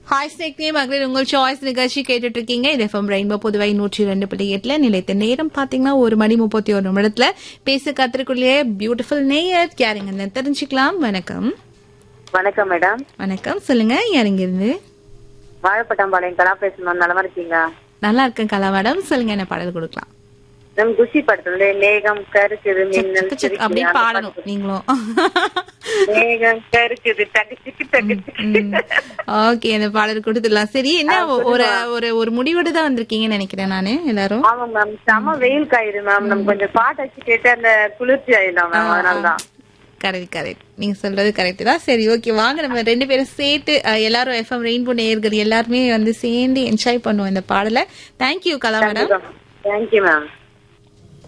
Hi snake name மகளிர் உங்கள் choice நிகழ்ச்சி கேட்டுட்டு இருக்கீங்க இது எஃப்எம் ரெயின்போ புதுவை நூற்றி ரெண்டு புள்ளி எட்டுல நிலைத்த நேரம் பாத்தீங்கன்னா ஒரு மணி முப்பத்தி ஒரு நிமிடத்துல பேச கத்திரிக்குள்ளே பியூட்டிஃபுல் நேயர் யாருங்க தெரிஞ்சுக்கலாம் வணக்கம் வணக்கம் மேடம் வணக்கம் சொல்லுங்க யாருங்க இருந்து வாழைப்பட்டாம்பாளையம் கலா பேசணும் நலமா இருக்கீங்களா நல்லா இருக்கேன் கலா மேடம் சொல்லுங்க என்ன பாடல் கொடுக்கலாம் மேம் குஷி படத்துல மேகம் கருக்குது மின்னல் சிக்கு சிக்கு அப்படியே சிரிக்குது, அந்த பாடணும் பாட்டு. நீங்களும் மேகம் கருக்குது டக்கு சிக்கு டக்கு சிக்கு ஓகே அந்த பாடல் கொடுத்துடலாம் சரி என்ன ஒரு ஒரு ஒரு முடிவோடு தான் வந்திருக்கீங்கன்னு நினைக்கிறேன் நானு எல்லாரும் ஆமா மேம் செம வெயில் காயுது மேம் நம்ம கொஞ்சம் பாட்டு வச்சு கேட்டு அந்த குளிர்ச்சி ஆயிடும் மேம் அதனாலதான் கரெக்ட் கரெக்ட் நீங்க சொல்றது கரெக்ட் தான் சரி ஓகே வாங்க நம்ம ரெண்டு பேரும் சேர்த்து அஹ், எல்லாரும் எஃப்எம் ரெயின்போ நேயர்கள் எல்லாருமே வந்து சேர்ந்து என்ஜாய் பண்ணுவோம் இந்த பாடலை thank you Kala madam thank you ma'am